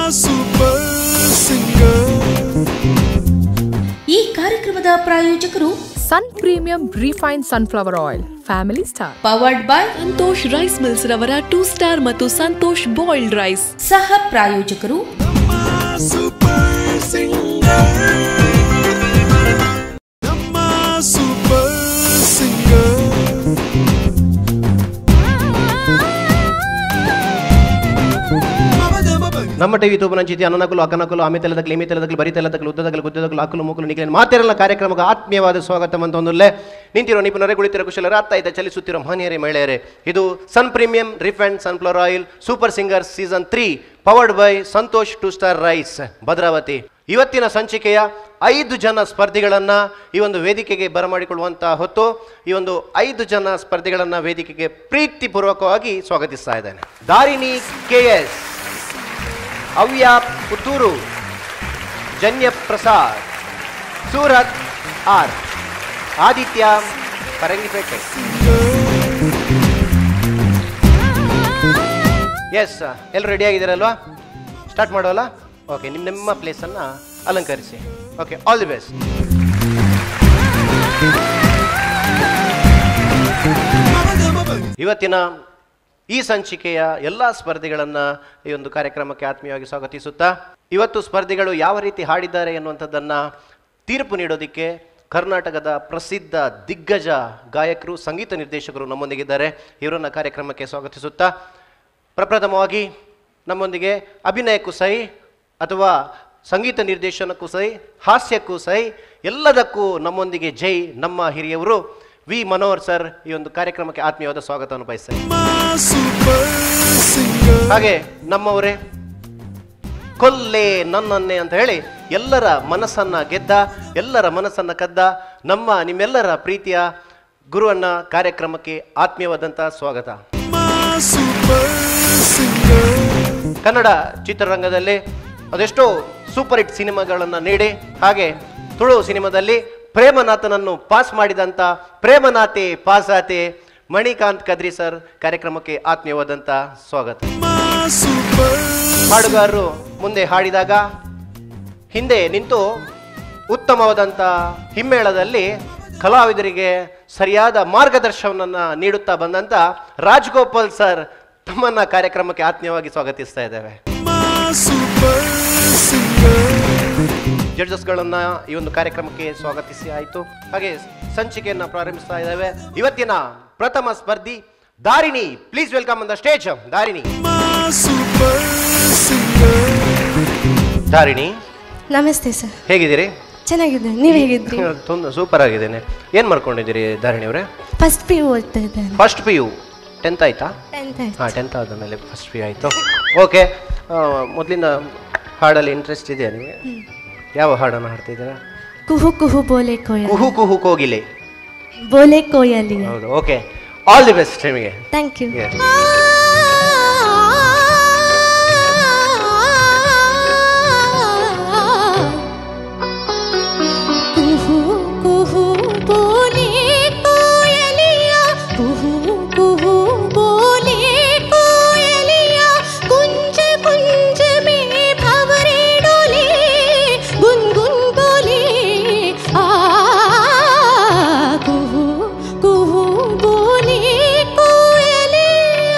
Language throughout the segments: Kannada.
super singer. ಈ ಕಾರ್ಯಕ್ರಮದ ಪ್ರಾಯೋಜಕರು ಸನ್ premium refine sunflower oil family star powered by Santosh rice mills ರವರ ಟೂ ಸ್ಟಾರ್ ಮತ್ತು ಸಂತೋಷ್ ಬಾಯ್ಲ್ಡ್ ರೈಸ್ ಸಹ ಪ್ರಾಯೋಜಕರು Super singer. ನಮ್ಮ super singer. ನಮ್ಮ ಟಿವಿ ತೂಪನ ಚಿತಿ ಅನನಕಲು ಅಕನಕಲು ಆಮೆ ತೆಲದಕಲು ಇಮೆ ತೆಲದಕಲು ಬರಿ ತೆಲದಕಲು ಉದ್ದದಕಲು ಗುದ್ದದಕಲು ಅಕಲು ಮುಕಲು ನಿಖಿಲ ಮಾತೆರಲ್ಲ ಕಾರ್ಯಕ್ರಮಕ್ಕೆ ಆತ್ಮೀಯವಾದ ಸ್ವಾಗತ ಅಂತ ಒಂದಲ್ಲೇ ನಿಂತಿರೋ ನಿಪುಣರೇ ಕುಳಿತಿರೋ ಕುಶಲರ ಅತ್ತ ಇದ್ದ ಚಲಿಸುತ್ತಿರೋ ಮಹನೀಯರೇ ಮಹಿಳೆಯರೇ ಇದು Sun premium refined sunflower oil super singer season three powered by Santosh two star rice Bhadravati ಇವತ್ತಿನ ಸಂಚಿಕೆಯ ಐದು ಜನ ಸ್ಪರ್ಧಿಗಳನ್ನ ಈ ಒಂದು ವೇದಿಕೆಗೆ ಬರಮಾಡಿಕೊಳ್ಳುವಂತ ಹೊತ್ತು ಈ ಒಂದು ಐದು ಜನ ಸ್ಪರ್ಧಿಗಳನ್ನ ವೇದಿಕೆಗೆ ಪ್ರೀತಿಪೂರ್ವಕವಾಗಿ ಸ್ವಾಗತಿಸ್ತಾ ಇದ್ದೇನೆ Dharini K S Avya Puttur Janya Prasad Surat R Aditya Parangipete yes ಎಲ್ಲರೂ ರೆಡಿ ಆಗಿದ್ದೀರಲ್ವಾ ಸ್ಟಾರ್ಟ್ ಮಾಡೋಲ್ಲ ಓಕೆ ನಿಮ್ಮ ನಿಮ್ಮ ಪ್ಲೇಸನ್ನು ಅಲಂಕರಿಸಿ ಓಕೆ ಆಲ್ ದಿ ಬೆಸ್ಟ್ ಇವತ್ತಿನ ಈ ಸಂಚಿಕೆಯ ಎಲ್ಲ ಸ್ಪರ್ಧಿಗಳನ್ನು ಈ ಒಂದು ಕಾರ್ಯಕ್ರಮಕ್ಕೆ ಆತ್ಮೀಯವಾಗಿ ಸ್ವಾಗತಿಸುತ್ತಾ ಇವತ್ತು ಸ್ಪರ್ಧಿಗಳು ಯಾವ ರೀತಿ ಹಾಡಿದ್ದಾರೆ ಎನ್ನುವಂಥದ್ದನ್ನು ತೀರ್ಪು ನೀಡೋದಕ್ಕೆ ಕರ್ನಾಟಕದ ಪ್ರಸಿದ್ಧ ದಿಗ್ಗಜ ಗಾಯಕರು ಸಂಗೀತ ನಿರ್ದೇಶಕರು ನಮ್ಮೊಂದಿಗಿದ್ದಾರೆ ಇವರನ್ನ ಕಾರ್ಯಕ್ರಮಕ್ಕೆ ಸ್ವಾಗತಿಸುತ್ತಾ ಪ್ರಪ್ರಥಮವಾಗಿ ನಮ್ಮೊಂದಿಗೆ ಅಭಿನಯಕ್ಕೂ ಸೈ ಅಥವಾ ಸಂಗೀತ ನಿರ್ದೇಶನಕ್ಕೂ ಸೈ ಹಾಸ್ಯಕ್ಕೂ ಸೈ ಎಲ್ಲದಕ್ಕೂ ನಮ್ಮೊಂದಿಗೆ ಜೈ ನಮ್ಮ ಹಿರಿಯವರು ವಿ ಮನೋಹರ್ ಸರ್ ಈ ಒಂದು ಕಾರ್ಯಕ್ರಮಕ್ಕೆ ಆತ್ಮೀಯವಾದ ಸ್ವಾಗತವನ್ನು ಬಯಸ್ತಾರೆ Super singer. ಹಾಗೆ ನಮ್ಮವರೇ ಕೊಲ್ಲೆ ನನ್ನನ್ನೇ ಅಂತ ಹೇಳಿ ಎಲ್ಲರ ಮನಸ್ಸನ್ನ ಗೆದ್ದ ಎಲ್ಲರ ಮನಸ್ಸನ್ನ ಕದ್ದ ನಮ್ಮ ನಿಮ್ಮೆಲ್ಲರ ಪ್ರೀತಿಯ ಗುರುವನ್ನ ಕಾರ್ಯಕ್ರಮಕ್ಕೆ ಆತ್ಮೀಯವಾದಂಥ ಸ್ವಾಗತ Super singer. ಕನ್ನಡ ಚಿತ್ರರಂಗದಲ್ಲಿ ಅದೆಷ್ಟೋ ಸೂಪರ್ ಹಿಟ್ ಸಿನಿಮಾಗಳನ್ನು ನೀಡಿ ಹಾಗೆ ತುಳು ಸಿನಿಮಾದಲ್ಲಿ ಪ್ರೇಮನಾಥನನ್ನು ಪಾಸ್ ಮಾಡಿದಂಥ ಪ್ರೇಮನಾಥೆ ಪಾಸಾತೆ ಮಣಿಕಾಂತ್ ಕದ್ರಿ ಸರ್ ಕಾರ್ಯಕ್ರಮಕ್ಕೆ ಆತ್ಮೀಯವಾದಂಥ ಸ್ವಾಗತ Super ಹಾಡುಗಾರರು ಮುಂದೆ ಹಾಡಿದಾಗ ಹಿಂದೆ ನಿಂತು ಉತ್ತಮವಾದಂಥ ಹಿಮ್ಮೇಳದಲ್ಲಿ ಕಲಾವಿದರಿಗೆ ಸರಿಯಾದ ಮಾರ್ಗದರ್ಶನವನ್ನು ನೀಡುತ್ತಾ ಬಂದಂಥ ರಾಜ್ಗೋಪಾಲ್ ಸರ್ ತಮ್ಮನ್ನ ಕಾರ್ಯಕ್ರಮಕ್ಕೆ ಆತ್ಮೀಯವಾಗಿ ಸ್ವಾಗತಿಸ್ತಾ ಇದ್ದೇವೆ Super singer. ಜಡ್ಜಸ್ಗಳನ್ನ ಈ ಒಂದು ಕಾರ್ಯಕ್ರಮಕ್ಕೆ ಸ್ವಾಗತಿಸಿ ಆಯಿತು ಹಾಗೆ ಸಂಚಿಕೆಯನ್ನ ಪ್ರಾರಂಭಿಸ್ತಾ ಇದ್ದೇವೆ ಇವತ್ತಿನ ಪ್ರಥಮ ಸ್ಪರ್ಧಿ Dharini please welcome on the stage Dharini Super singer. Dharini ನಮಸ್ತೆ ಸರ್ ಹೇಗಿದ್ದೀರಿ ಚೆನ್ನಾಗಿದೆ ನೀವು ಹೇಗಿದ್ರಿ ತುಂಬ ಸೂಪರ್ ಆಗಿದ್ದೇನೆ ಏನು ಮಾಡ್ಕೊಂಡಿದ್ದೀರಿ ಧಾರಣಿ ಅವರೇ ಫಸ್ಟ್ ಪಿ ಯು ಓದ್ತಾ ಇದ್ದೇನೆ ಫಸ್ಟ್ ಪಿ ಯು ಟೆಂತ್ ಆಯ್ತಾ ಟೆಂತ್ ಆಯ್ತು ಹಾಂ ಟೆಂತ್ ಆದ ಮೇಲೆ ಫಸ್ಟ್ ಪಿ ಯು ಆಯಿತು ಓಕೆ ಮೊದಲಿಂದ ಹಾಡಲ್ಲಿ ಇಂಟ್ರೆಸ್ಟ್ ಇದೆಯಾ ನಿಮಗೆ ಯಾವ ಹಾಡನ್ನು ಹಾಡ್ತಿದ್ದೀರಾ ಕುಹು ಕುಹು ಬೋಲೆ ಕೋಯಲಿ ಕುಹು ಕುಹು ಕೋಗಿಲೆ ಬೋಲೆ ಕೋಯಲಿ ಹೌದು ಓಕೆ ಆಲ್ ದಿ ಬೆಸ್ಟ್ ನಿಮಗೆ ಥ್ಯಾಂಕ್ ಯು Yes. ಕುಹು ಕುಹು ಬೋಲೆ ಕೋಯಲಿಯ ಕುಹು ಕುಹು ಬೋಲೆ ಕೋಯಲಿಯ ಕುಂಜ ಕುಂಜ ಮೇ ಭವರೆ ಡೋಲೆ ಗುನ್ ಗುನ್ ಬೋಲೆ ಆ ಕುಹು ಕುಹು ಬೋಲೆ ಕೋಯಲಿಯ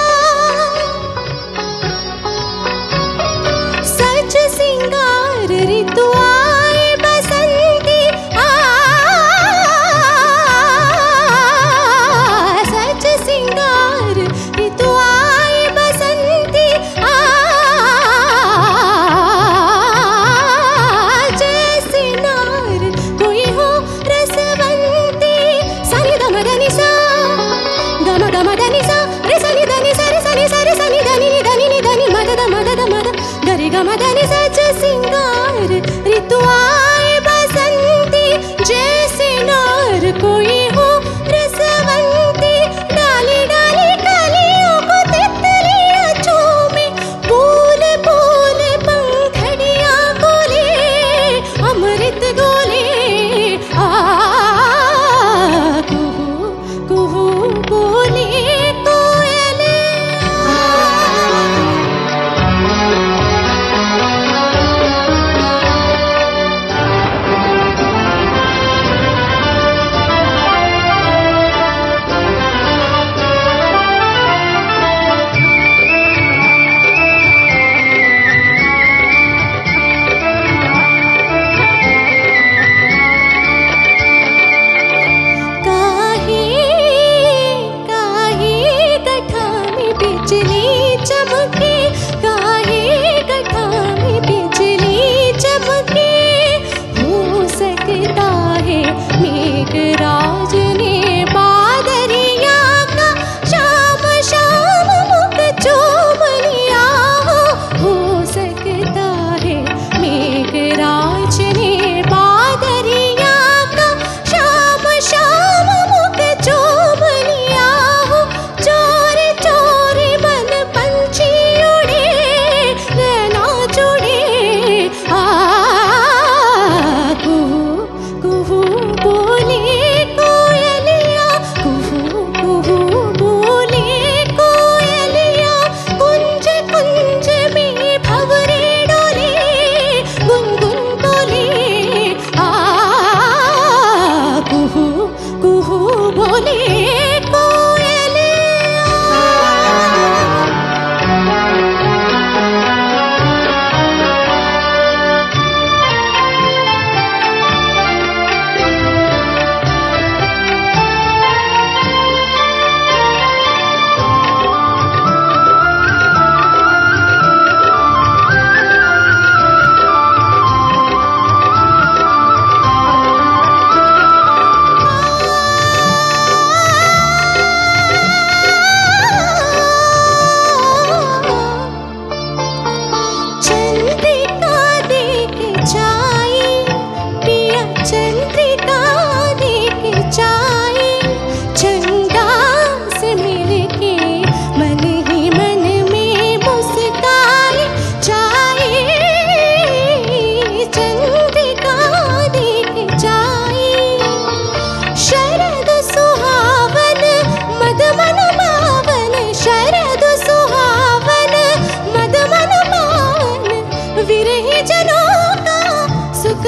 सच सिंगार ऋतु आए बसंती आ सच सिंगार ऋतु आए बसंती आ जैसे नार कोई हो रसवंती सनि दम धनि सा गम गम धनि सा रे सनि धनि सा रे सनि सा रे सनि धनि नि धनि नि धनि मद द मद द मद गरि गम धनि सच सिंगार ऋतु आए बसंती जैसे नार कोई हो रसवंती डाली डाली कलियों को तितलियां चूमे फूल फूल पंखड़ियां बोले अमृत गोले आ कुहू कुहू बोले कोयले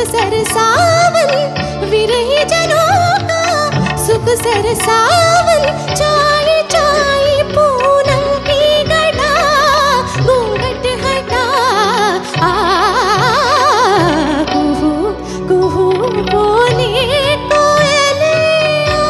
सरसावन विरही जनों का सुख सरसावन चाय चाय पूनम की गड़ा घूंघट हटा आ कुहू कुहू बोले कोयलिया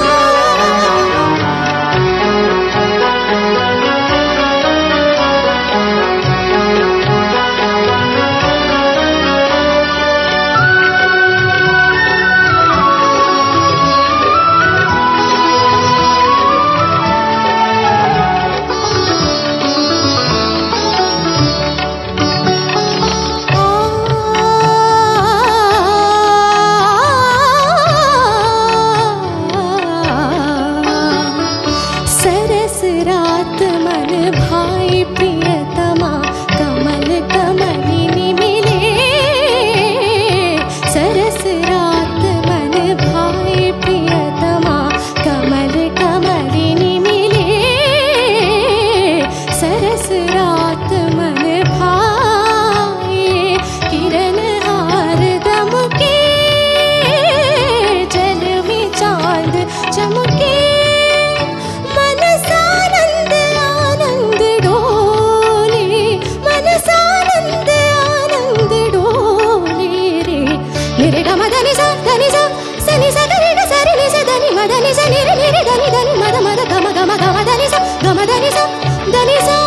सरस रात मन भाई प्रियतमा कमल कमलिनी मिले सरस रात मन भाई प्रियतमा कमल कमलिनी मिले सरस रात मन भाई किरण हार दम के जल में चांद चमके मन सानंद आनंद डोले मन सानंद आनंद डोले रे मेरे ग मदनि सा धनि सा सनि सा गरि ग सरि नि सा धनि मदनि सा नि रे नि रे धनि धनि मद मद ग म ग म ग म धनि सा ग म धनि सा धनि सा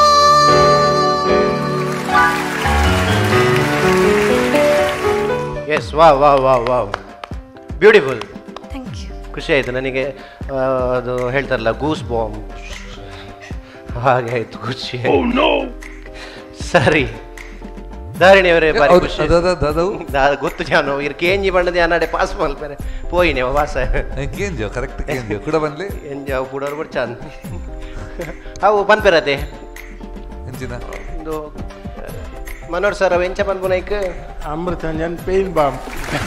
yes wow wow wow wow beautiful thank you ಖುಷಿ ಆಯಿತು ನನಗೆ ಆ, ಅದು ಹೇಳ್ತಾರಲ್ಲ ಗೂಸ್ ಬಾಂಬ್ ಹಾಗೆ ಆಯಿತು ಖುಷಿ ಆಯ್ತು. ಸರಿ ಧಾರಿಣಿಯವರೇ ಬಾರಿ ಅವ್ರು- ಖುಷಿ ಅದ- ಅದ- ಅದವು? ದಾ- ಗೊತ್ತು ಜಾನು ಇರ್ ಕೇಂಜಿ ಬಣ್ಣದ ಯಾನಾಡೆ ಪಾಸ್ ಮಲ್ಪೇನೆ ಪೋಯಿನೆ ವಾಸ ಕೇಂಜೋ ಕರೆಕ್ಟ್ ಕೇಂಜೋ ಕೂಡ ಬನ್ಲಿ ಎಂಜಾವ್ ಪುಡೋರು ಬಿಡ್ ಚಂದ ಅವು ಬಂದ್ಪೆರತೆ ಎಂಚಿನ ಒಂದು ಮನೋಹರ್ ಸರ್ ಅವು ಎಂಚ ಬಂದ್ಪುನೈಕ್ ಅಮೃತಾಂಜನ್ ಪೇನ್ ಬಾಂಬ್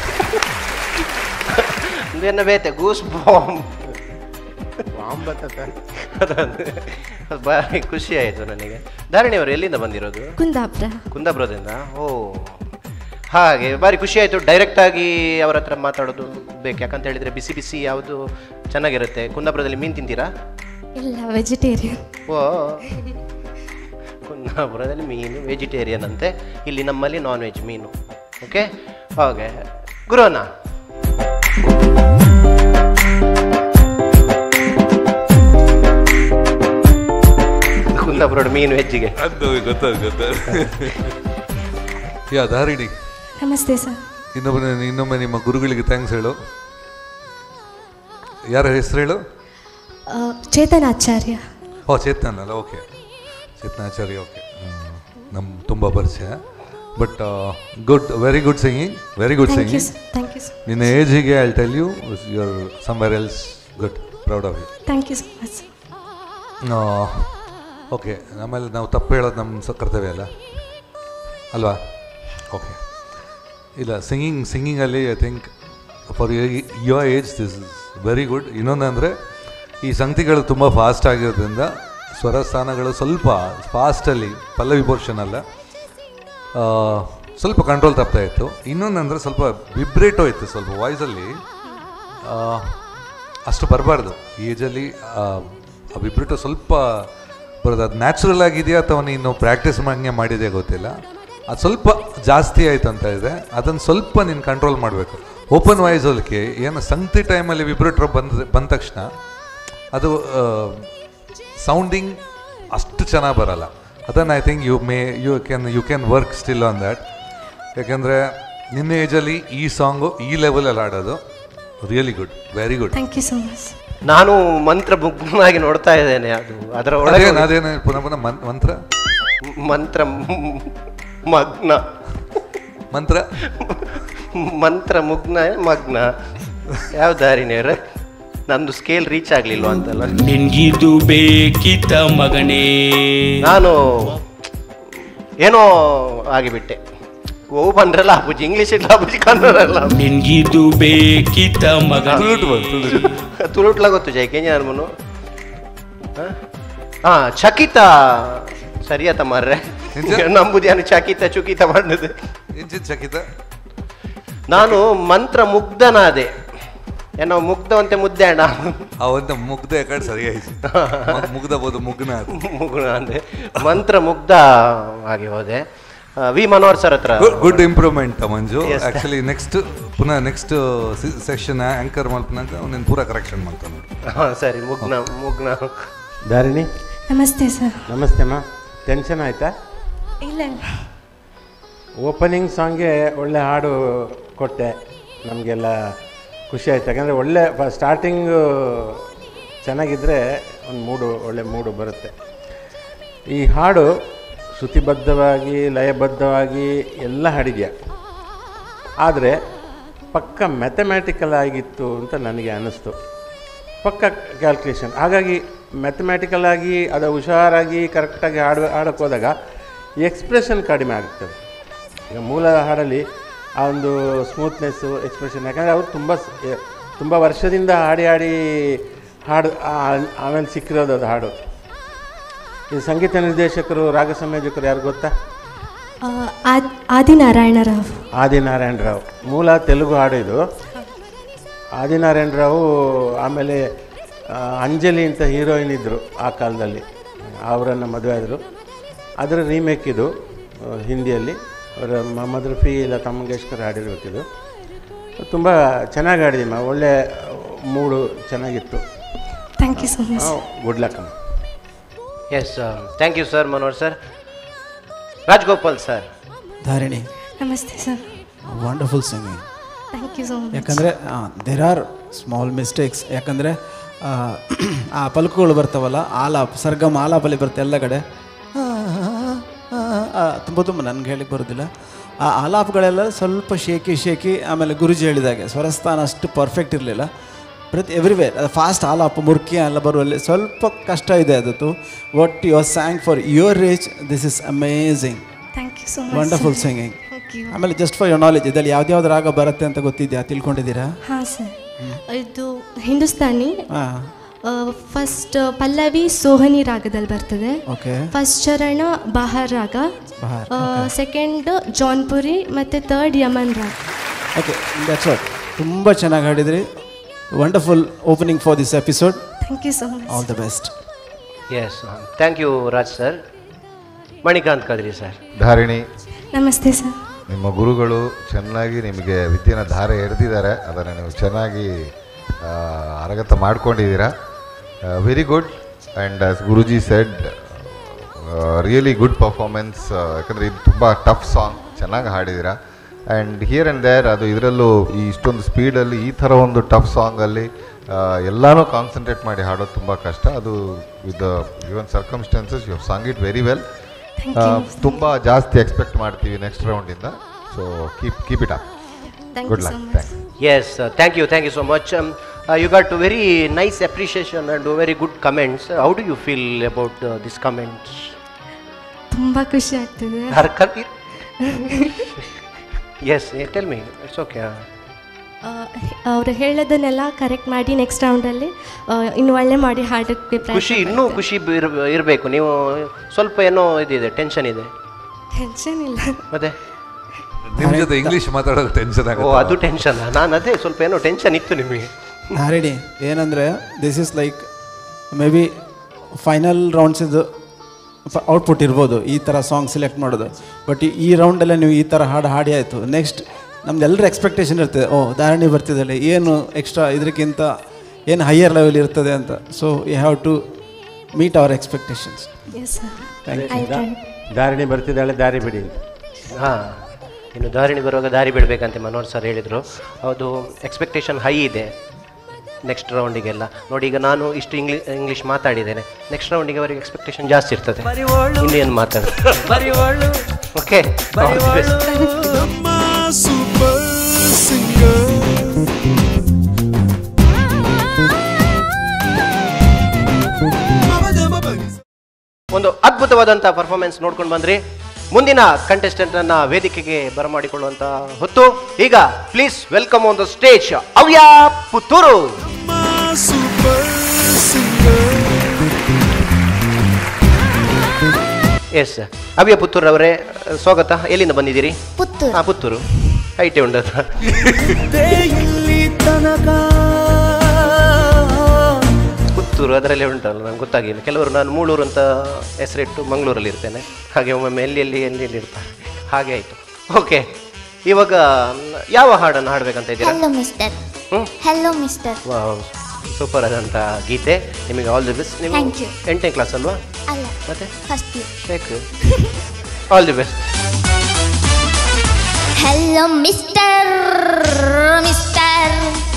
ಇದೇನ ಬೇತೆ ಗೂಸ್ ಬಾಂಬ್ ಬಾಂಬ್ ಬರ್ತದೆ ಅದೊಂದು ಬಾರಿ ಖುಷಿ ಆಯಿತು ನನಗೆ ಧಾರಣಿಯವರು ಎಲ್ಲಿಂದ ಬಂದಿರೋದು ಕುಂದಾಪುರ ಕುಂದಾಪುರದಿಂದ ಓ ಹಾಗೆ ಬಾರಿ ಖುಷಿ ಆಯಿತು ಡೈರೆಕ್ಟಾಗಿ ಅವರ ಹತ್ರ ಮಾತಾಡೋದು ಬೇಕು ಯಾಕಂತ ಹೇಳಿದರೆ ಬಿಸಿ ಬಿಸಿ ಯಾವುದು ಚೆನ್ನಾಗಿರುತ್ತೆ ಕುಂದಾಪುರದಲ್ಲಿ ಮೀನು ತಿಂತೀರಾ ಇಲ್ಲ ವೆಜಿಟೇರಿಯನ್ ಓ ಕುಂದಾಪುರದಲ್ಲಿ ಮೀನು ವೆಜಿಟೇರಿಯನ್ ಅಂತೆ ಇಲ್ಲಿ ನಮ್ಮಲ್ಲಿ ನಾನ್ ವೆಜ್ ಮೀನು ಓಕೆ ಹಾಗೆ ಗುರುವನ್ನ ಕುಂದಾಪುರ ಮೀನು ವೆಜ್ಜಿಗೆ ಅದು ಗೊತ್ತಾಯ್ತು ಗೊತ್ತಾಯ್ತು ಯಾ ಧಾರಿಣಿ ನಮಸ್ತೆ ಸರ್ ಇನ್ನೊಬ್ಬ ಇನ್ನೊಮ್ಮೆ ನಿಮ್ಮ ಗುರುಗಳಿಗೆ ಥ್ಯಾಂಕ್ಸ್ ಹೇಳು ಯಾರ ಹೆಸರು ಹೇಳು ಚೇತನ್ ಆಚಾರ್ಯ ಓ ಚೇತನ್ ಅಲ್ಲ ಓಕೆ ಚೇತನಾಚಾರ್ಯ ಓಕೆ ನಮ್ಮ ತುಂಬ ಪರಿಚಯ but good very good singing very good thank you singing sir thank you sir ನಿನ್ನ ಏಜಿಗೆ I tell you your somewhere else good proud of you thank you so much sir okay ಆಮೇಲೆ ನಾವು ತಪ್ಪು ಹೇಳೋದು ನಮ್ಮ ಸ ಕರ್ತವ್ಯ ಅಲ್ಲ ಅಲ್ವಾ ಓಕೆ ಇಲ್ಲ ಸಿಂಗಿಂಗ್ ಸಿಂಗಿಂಗಲ್ಲಿ I think for your age this is very good ಇನ್ನೊಂದು ಅಂದರೆ ಈ ಸಂಗತಿಗಳು ತುಂಬ ಫಾಸ್ಟ್ ಆಗಿರೋದ್ರಿಂದ ಸ್ವರ ಸ್ಥಾನಗಳು ಸ್ವಲ್ಪ ಫಾಸ್ಟಲ್ಲಿ ಪಲ್ಲವಿ ಪೋರ್ಷನ್ ಅಲ್ಲ ಆ, ಸ್ವಲ್ಪ ಕಂಟ್ರೋಲ್ ತಪ್ತಾ ಇತ್ತು ಇನ್ನೊಂದಂದರೆ ಸ್ವಲ್ಪ ವಿಬ್ರೇಟೋ ಇತ್ತು ಸ್ವಲ್ಪ ವಾಯ್ಸಲ್ಲಿ ಅಷ್ಟು ಬರಬಾರ್ದು ಏಜಲ್ಲಿ ಆ ವಿಬ್ರೇಟೋ ಸ್ವಲ್ಪ ಬರೋದು ಅದು ನ್ಯಾಚುರಲ್ ಆಗಿದೆಯಾ ಅಥವಾ ನೀನು ಪ್ರಾಕ್ಟೀಸ್ ಮಾಡಂಗೆ ಮಾಡಿದೆಯಾ ಗೊತ್ತಿಲ್ಲ ಅದು ಸ್ವಲ್ಪ ಜಾಸ್ತಿ ಆಯ್ತು ಅಂತ ಇದೆ ಅದನ್ನು ಸ್ವಲ್ಪ ನೀನು ಕಂಟ್ರೋಲ್ ಮಾಡಬೇಕು ಓಪನ್ ವಾಯ್ಸ್ ಹೋಲಿಕೆ ಏನು ಸಂಗತಿ ಟೈಮಲ್ಲಿ ವಿಬ್ರೇಟರ್ ಬಂದ ಬಂದ ತಕ್ಷಣ ಅದು ಸೌಂಡಿಂಗ್ ಅಷ್ಟು ಚೆನ್ನಾಗಿ ಬರಲ್ಲ ಅದನ್ನು I think you may you can you can work still on that ಯಾಕೆಂದರೆ ನಿನ್ನ ಏಜಲ್ಲಿ ಈ ಸಾಂಗು ಈ ಲೆವೆಲಲ್ಲಿ ಆಡೋದು really good very good thank you so much ನಾನು ಮಂತ್ರ ಮುಗ್ಧನಾಗಿ ನೋಡ್ತಾ ಇದ್ದೇನೆ ಅದು ಅದರ ಒಳಗೆ ಅದೇನು ಅದೇನು ಪುನಃ ಪುನಃ ಮನ್- ಮಂತ್ರ ಮಂತ್ರ ಮ್- ಮಗ್ನ ಮಂತ್ರ ಮಂತ್ರ ಮುಗ್ನ ಮಗ್ನ ಯಾವ ದಾರಿನೇವ್ರೆ ನಂದು ಸ್ಕೇಲ್ ರೀಚ್ ಆಗ್ಲಿಲ್ವ ಅಂತಲ್ಲ ನಿನ್ಗಿದು ಬೇಕಿತ್ತ ಮಗನೇ ನಾನು ಏನೋ ಆಗಿಬಿಟ್ಟೆ ಓ ಬಂದ್ರಲ್ಲ ಅಪ್ಪುಜಿ ಇಂಗ್ಲೀಷ್ ಇಲ್ಲ ಅಪ್ಪುಜಿ ಕನ್ನಡ ಅಲ್ಲ ನಿನ್ಗಿದು ಬೇಕಿತ್ತ ಮಗನೇ ತುಳುಟು ಬಂತು, ತುಳುಟು. ತುಳುಟ್ಲ ಗೊತ್ತು ಜೈ ಕೆಂಜ ಅನ್ಮನು ಹಾ ಚಕಿತ ಸರಿಯಾತ ಮಾರ್ರೆ ನಿಜ? ನಂಬುದು ಏನು ಚಕಿತ ಚುಕಿತ ಮಾಡಿದೆ ಇಂಚಿನ ಚಕಿತ ನಾನು ಮಂತ್ರ ಮುಗ್ಧನಾದೆ ಏನೋ ಮುಗ್ಧವಂತೆ ಮುದ್ದೆ ಅಣ್ಣ ಅವಂತ ಮುಗ್ಧ ಕಡೆ ಸರಿ ಆಯ್ತು ಮ- ಮುಗ್ಧ ಬೋದು ಮುಗ್ನ ಅದು. ಮುಗ್ಧ ಅಂದೆ ಮಂತ್ರ ಮುಗ್ಧ ಆಗಿ ಹೋದೆ ಆ, ವಿ ಮನೋಹರ್ ಸರ್ ಹತ್ರ good improvement Manju Yes. Actually next ಪುನಃ ನೆಕ್ಸ್ಟ್ ಸೆಕ್ಷನ್ ಆಂಕರ್ ಮಲ್ಪನಾಗ ನೀನು ಪೂರ ಕರೆಕ್ಷನ್ ಮಾಡ್ತಾನೆ ಹಾ, ಸರಿ ಮುಗ್ನ ಮುಗ್ನ ಧಾರಿಣಿ ನಮಸ್ತೆ ಸರ್ ನಮಸ್ತೆ ಅಮ್ಮ ಟೆನ್ಷನ್ ಆಯ್ತಾ ಇಲ್ಲ ಓಪನಿಂಗ್ ಸಾಂಗ್ಗೆ ಒಳ್ಳೆ ಹಾಡು ಕೊಟ್ಟೆ ನಮಗೆಲ್ಲ ಖುಷಿ ಆಯ್ತು ಯಾಕಂದರೆ ಒಳ್ಳೆ ಸ್ಟಾರ್ಟಿಂಗು ಚೆನ್ನಾಗಿದ್ದರೆ ಒಂದು ಮೂಡು ಒಳ್ಳೆ ಮೂಡು ಬರುತ್ತೆ ಈ ಹಾಡು ಶ್ರುತಿಬದ್ಧವಾಗಿ ಲಯಬದ್ಧವಾಗಿ ಎಲ್ಲ ಹಾಡಿದ್ಯಾ ಆದರೆ ಪಕ್ಕ ಮ್ಯಾಥಮ್ಯಾಟಿಕಲ್ ಆಗಿತ್ತು ಅಂತ ನನಗೆ ಅನ್ನಿಸ್ತು ಪಕ್ಕ ಕ್ಯಾಲ್ಕುಲೇಷನ್ ಹಾಗಾಗಿ ಮ್ಯಾಥಮ್ಯಾಟಿಕಲ್ ಆಗಿ ಅದು ಹುಷಾರಾಗಿ ಕರೆಕ್ಟಾಗಿ ಹಾಡು ಹಾಡೋಕ್ಕೆ ಹೋದಾಗ ಎಕ್ಸ್ಪ್ರೆಷನ್ ಕಡಿಮೆ ಆಗ್ತದೆ ಈಗ ಮೂಲ ಹಾಡಲ್ಲಿ ಆ ಒಂದು ಸ್ಮೂತ್ನೆಸ್ಸು ಎಕ್ಸ್ಪ್ರೆಷನ್ ಯಾಕಂದರೆ ಅವರು ತುಂಬ ಸ್- ಎ- ತುಂಬ ವರ್ಷದಿಂದ ಹಾಡಿ ಹಾಡಿ ಹಾಡು ಆ- ಆಮೇಲೆ ಸಿಕ್ಕಿರೋದು ಅದು ಹಾಡು ಈ ಸಂಗೀತ ನಿರ್ದೇಶಕರು ರಾಗ ಸಂಯೋಜಕರು ಯಾರು ಗೊತ್ತಾ ಆದಿನಾರಾಯಣ ರಾವ್ ಆದಿನಾರಾಯಣ ರಾವ್ ಮೂಲ ತೆಲುಗು ಹಾಡು ಇದು ಆದಿನಾರಾಯಣ ರಾವು ಆಮೇಲೆ ಆ, ಅಂಜಲಿ ಅಂತ ಹೀರೋಯಿನ್ ಇದ್ದರು ಆ ಕಾಲದಲ್ಲಿ ಅವರನ್ನು ಮದುವೆ ಆದರು ಅದರ ರೀಮೇಕ್ ಇದು ಆ, ಹಿಂದಿಯಲ್ಲಿ ಅವರ ಮೊಹಮ್ಮದ್ ರಫಿ ಲತಾ ಮಂಗೇಶ್ಕರ್ ಹಾಡಿರ್ಬೇಕಿದು ತುಂಬ ಚೆನ್ನಾಗಿ ಹಾಡಿದೀಮ ಒಳ್ಳೆ ಮೂಡು ಚೆನ್ನಾಗಿತ್ತು thank you so much good luck ಅಮ್ಮ yes thank you sir Manohar sir Rajgopal sir Dharini ನಮಸ್ತೆ sir wonderful singing thank you so much ಯಾಕಂದರೆ ದೇರ್ ಆರ್ ಸ್ಮಾಲ್ ಮಿಸ್ಟೇಕ್ಸ್ ಯಾಕಂದರೆ ಆ ಪಲಕುಗಳು ಬರ್ತಾವಲ್ಲ ಆಲಾಪ್ ಸರ್ಗಮ್ ಆಲಾಪಲ್ಲಿ ಬರುತ್ತೆ ಎಲ್ಲ ಕಡೆ ಆ, ಆ, ಆ, ತುಂಬ ತುಂಬ ನನಗೆ ಹೇಳಿಕ್ಕೆ ಬರೋದಿಲ್ಲ ಆ ಆಲಾಪಗಳೆಲ್ಲ ಸ್ವಲ್ಪ ಶೇಕಿ ಶೇಕಿ ಆಮೇಲೆ ಗುರುಜಿ ಹೇಳಿದಾಗೆ ಸ್ವರಸ್ಥಾನ ಅಷ್ಟು ಪರ್ಫೆಕ್ಟ್ ಇರಲಿಲ್ಲ ಪ್ರತಿ ಎವ್ರಿವೇರ್ ಅದು ಫಾಸ್ಟ್ ಆಲಾಪ ಮುರ್ಕಿ ಎಲ್ಲ ಬರುವಲ್ಲಿ ಸ್ವಲ್ಪ ಕಷ್ಟ ಇದೆ ಅದತ್ತು what you are sang for your rage this is amazing thank you so much wonderful singing thank you ಆಮೇಲೆ ಜಸ್ಟ್ ಫಾರ್ ಯೋರ್ ನಾಲೆಜ್ ಇದರಲ್ಲಿ ಯಾವ್ದ್ಯಾವ್ದು ರಾಗ ಬರುತ್ತೆ ಅಂತ ಗೊತ್ತಿದ್ಯಾ ತಿಳ್ಕೊಂಡಿದ್ದೀರಾ ಹಾಂ ಸರ್ ಇದು ಹಿಂದೂಸ್ತಾನಿ ಹಾಂ ಫಸ್ಟ್ ಪಲ್ಲವಿ ಸೋಹನಿ ರಾಗದಲ್ಲಿ ಬರ್ತದೆ ಓಕೆ ಫಸ್ಟ್ ಚರಣ ಬಹಾರ್ ರಾಗ ಬಹಾರ್, ಸೆಕೆಂಡ್ ಜಾನ್ಪುರಿ ಮತ್ತು ಥರ್ಡ್ ಯಮನ್ ರಾಗ ಓಕೆ ದಟ್ಸ್ ವಾಟ್ ತುಂಬ ಚೆನ್ನಾಗಿ ಹಾಡಿದ್ರಿ wonderful opening for this episode thank you so much all the best yes thank you Raj sir Manikanth Kadri sir Dharini ನಮಸ್ತೆ ಸರ್ ನಿಮ್ಮ ಗುರುಗಳು ಚೆನ್ನಾಗಿ ನಿಮಗೆ ವಿದ್ಯೆನ ಧಾರೆ ಎರೆದಿದ್ದಾರೆ ಅದನ್ನು ನೀವು ಚೆನ್ನಾಗಿ ಆ, ಅರಗತ ಮಾಡ್ಕೊಂಡಿದ್ದೀರಾ very good and as Guruji said really good performance ಯಾಕಂದರೆ ಇದು ತುಂಬ ಟಫ್ ಸಾಂಗ್ ಚೆನ್ನಾಗಿ ಹಾಡಿದ್ದೀರಾ ಆ್ಯಂಡ್ ಹಿಯರ್ ಆ್ಯಂಡ್ ದೇರ್ ಅದು ಇದರಲ್ಲೂ ಈ ಇಷ್ಟೊಂದು ಸ್ಪೀಡಲ್ಲಿ ಈ ಥರ ಒಂದು ಟಫ್ ಸಾಂಗಲ್ಲಿ ಎಲ್ಲನೂ ಕಾನ್ಸಂಟ್ರೇಟ್ ಮಾಡಿ ಹಾಡೋದು ತುಂಬ ಕಷ್ಟ ಅದು with even circumstances you have sung it very well ತುಂಬ ಜಾಸ್ತಿ ಎಕ್ಸ್ಪೆಕ್ಟ್ ಮಾಡ್ತೀವಿ ನೆಕ್ಸ್ಟ್ ರೌಂಡಿಂದ so keep keep it up thank good you so luck much thanks yes thank you thank you so much you got very nice appreciation and very good comments how do you feel about this comments ತುಂಬ ಖುಷಿ ಆಗ್ತಿದೆ yes tell me it's okay ಅವರು ಹೇಳೋದನ್ನೆಲ್ಲ ಕರೆಕ್ಟ್ ಮಾಡಿ ನೆಕ್ಸ್ಟ್ ರೌಂಡಲ್ಲಿ ಇನ್ನು ಒಳ್ಳೆ ಮಾಡಿ ಹಾಡೋಕ್ಕೆ ಖುಷಿ ಇನ್ನೂ ಖುಷಿ ಇರಬೇಕು ನೀವು ಸ್ವಲ್ಪ ಏನೋ ಇದಿದೆ ಟೆನ್ಷನ್ ಇದೆ ಟೆನ್ಷನ್ ಇಲ್ಲ ಮತ್ತೆ ನಿಮ್ಮ ಜೊತೆ ಇಂಗ್ಲಿಷ್ ಮಾತಾಡೋದು ಟೆನ್ಷನ್ ಓ ಆಗುತ್ತೆ ಅದು ಟೆನ್ಷನ್ ನಾನು ಅದೇ ಸ್ವಲ್ಪ ಏನೋ ಟೆನ್ಷನ್ ಇತ್ತು ನಿಮಗೆ ನಾರಿಡಿ ಏನಂದರೆ this is like may be final ರೌಂಡ್ಸಿದ್ದು ಔಟ್ಪುಟ್ ಇರ್ಬೋದು ಈ ಥರ ಸಾಂಗ್ ಸೆಲೆಕ್ಟ್ ಮಾಡೋದು ಬಟ್ ಈ ರೌಂಡಲ್ಲೇ ನೀವು ಈ ಥರ ಹಾಡು ಹಾಡಿ ಆಯಿತು ನೆಕ್ಸ್ಟ್ ನಮ್ದೆಲ್ಲರ ಎಕ್ಸ್ಪೆಕ್ಟೇಷನ್ ಇರ್ತದೆ ಓ ಧಾರಣಿ ಬರ್ತಿದ್ದಲ್ಲ ಏನು ಎಕ್ಸ್ಟ್ರಾ ಇದಕ್ಕಿಂತ ಏನು ಹೈಯರ್ ಲೆವೆಲ್ ಇರ್ತದೆ ಅಂತ so you have to meet our expectations yes sir thank you I try Dharini ಬರ್ತಿದ್ದಾಳೆ ದಾರಿ ಬಿಡಿ ಹಾಂ ಇನ್ನು ದಾರಿಣಿ ಬರುವಾಗ ದಾರಿ ಬಿಡಬೇಕಂತೆ ಮನೋಹರ್ ಸರ್ ಹೇಳಿದರು ಅದು ಎಕ್ಸ್ಪೆಕ್ಟೇಷನ್ ಹೈ ಇದೆ ನೆಕ್ಸ್ಟ್ ರೌಂಡಿಗೆಲ್ಲ ನೋಡಿ ಈಗ ನಾನು ಇಷ್ಟು ಇಂಗ್ಲಿ ಇಂಗ್ಲೀಷ್ ಮಾತಾಡಿದ್ದೇನೆ ನೆಕ್ಸ್ಟ್ ರೌಂಡಿಗೆ ಅವರಿಗೆ ಎಕ್ಸ್ಪೆಕ್ಟೇಷನ್ ಜಾಸ್ತಿ ಇರ್ತದೆ ಇಂಡಿಯನ್ ಮಾತಾಡ್ತಾರೆ ಓಕೆ ಒಂದು ಅದ್ಭುತವಾದಂಥ ಪರ್ಫಾರ್ಮೆನ್ಸ್ ನೋಡ್ಕೊಂಡು ಬಂದ್ರಿ ಮುಂದಿನ ಕಂಟೆಸ್ಟೆಂಟ್ ಅನ್ನ ವೇದಿಕೆಗೆ ಬರಮಾಡಿಕೊಳ್ಳುವಂತ ಹೊತ್ತು ಈಗ please welcome on the stage Avya Puttur yes Avya Puttur ಅವರೇ ಸ್ವಾಗತ ಎಲ್ಲಿಂದ ಬಂದಿದ್ದೀರಿ ಪುತ್ತೂರು ಹಾ ಪುತ್ತೂರು ಐಟೆ ಉಂಡದ ಪುತ್ತೂರು ಅದರಲ್ಲೇ ಉಂಟಲ್ಲ ನಂಗೆ ಗೊತ್ತಾಗಿಲ್ಲ ಕೆಲವರು ನಾನು ಮೂಳೂರು ಅಂತ ಹೆಸರಿಟ್ಟು ಮಂಗಳೂರಲ್ಲಿ ಇರ್ತೇನೆ ಹಾಗೆ ಒಮ್ಮೊಮ್ಮೆ ಎಲ್ಲಿ ಎಲ್ಲಿ ಎಲ್ಲಿ ಎಲ್ಲಿ ಇರ್ತಾರೆ ಹಾಗೆ ಆಯಿತು ಓಕೆ ಇವಾಗ ಯಾವ ಹಾಡನ್ನು ಹಾಡಬೇಕಂತ ಇದ್ದೀರಾ hello mister hello mister super ಆದಂಥ ಗೀತೆ ನಿಮಗೆ ಆಲ್ ದಿ ಬೆಸ್ಟ್ ನೀವು Thank you. ಎಂಟನೇ ಕ್ಲಾಸ್ ಅಲ್ವಾ ಅಲ್ಲ ಮತ್ತೆ ಫಸ್ಟ್ ಇಯರ್ ಬೇಕು all the best hello mister mister